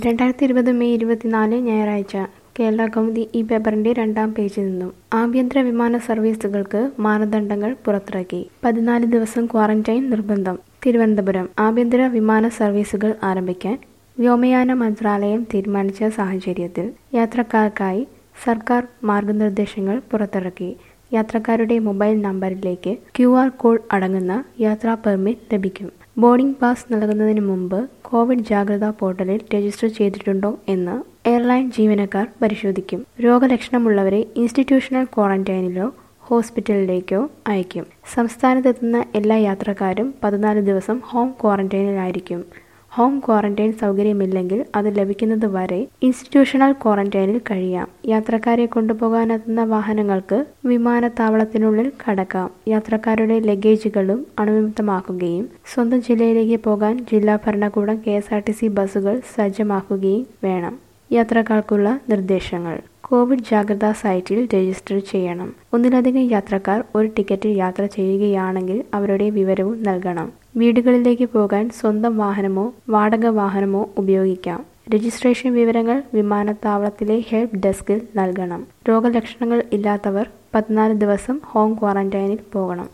രണ്ടായിരത്തി ഇരുപത് മെയ് ഇരുപത്തിനാല് ഞായറാഴ്ച കേരള കൗമുദി ഈ പേപ്പറിന്റെ രണ്ടാം പേജിൽ നിന്നും ആഭ്യന്തര വിമാന സർവീസുകൾക്ക് മാനദണ്ഡങ്ങൾ പുറത്തിറക്കി പതിനാല് ദിവസം ക്വാറന്റൈൻ നിർബന്ധം തിരുവനന്തപുരം ആഭ്യന്തര വിമാന സർവീസുകൾ ആരംഭിക്കാൻ വ്യോമയാന മന്ത്രാലയം തീരുമാനിച്ച സാഹചര്യത്തിൽ യാത്രക്കാർക്കായി സർക്കാർ മാർഗനിർദ്ദേശങ്ങൾ പുറത്തിറക്കി യാത്രക്കാരുടെ മൊബൈൽ നമ്പറിലേക്ക് ക്യു ആർ കോഡ് അടങ്ങുന്ന യാത്രാ പെർമിറ്റ് ലഭിക്കും ബോർഡിംഗ് പാസ് നൽകുന്നതിന് മുമ്പ് കോവിഡ് ജാഗ്രതാ പോർട്ടലിൽ രജിസ്റ്റർ ചെയ്തിട്ടുണ്ടോ എന്ന് എയർലൈൻ ജീവനക്കാർ പരിശോധിക്കും രോഗലക്ഷണമുള്ളവരെ ഇൻസ്റ്റിറ്റ്യൂഷണൽ ക്വാറന്റൈനിലോ ഹോസ്പിറ്റലിലേക്കോ അയക്കും സംസ്ഥാനത്തെത്തുന്ന എല്ലാ യാത്രക്കാരും പതിനാല് ദിവസം ഹോം ക്വാറന്റൈനിലായിരിക്കും ഹോം ക്വാറന്റൈൻ സൗകര്യമില്ലെങ്കിൽ അത് ലഭിക്കുന്നത് വരെ ഇൻസ്റ്റിറ്റ്യൂഷണൽ ക്വാറന്റൈനിൽ കഴിയാം യാത്രക്കാരെ കൊണ്ടുപോകാനെത്തുന്ന വാഹനങ്ങൾക്ക് വിമാനത്താവളത്തിനുള്ളിൽ കടക്കാം യാത്രക്കാരുടെ ലഗേജുകളും അണുവിമുക്തമാക്കുകയും സ്വന്തം ജില്ലയിലേക്ക് പോകാൻ ജില്ലാ ഭരണകൂടം K S R T C ബസ്സുകൾ സജ്ജമാക്കുകയും വേണം യാത്രക്കാർക്കുള്ള നിർദ്ദേശങ്ങൾ കോവിഡ് ജാഗ്രതാ സൈറ്റിൽ രജിസ്റ്റർ ചെയ്യണം ഒന്നിലധികം യാത്രക്കാർ ഒരു ടിക്കറ്റിൽ യാത്ര ചെയ്യുകയാണെങ്കിൽ അവരുടെ വിവരവും നൽകണം വീടുകളിലേക്ക് പോകാൻ സ്വന്തം വാഹനമോ വാടക വാഹനമോ ഉപയോഗിക്കാം രജിസ്ട്രേഷൻ വിവരങ്ങൾ വിമാനത്താവളത്തിലെ ഹെൽപ്പ് ഡെസ്കിൽ നൽകണം രോഗലക്ഷണങ്ങൾ ഇല്ലാത്തവർ പതിനാല് ദിവസം ഹോം ക്വാറന്റൈനിൽ പോകണം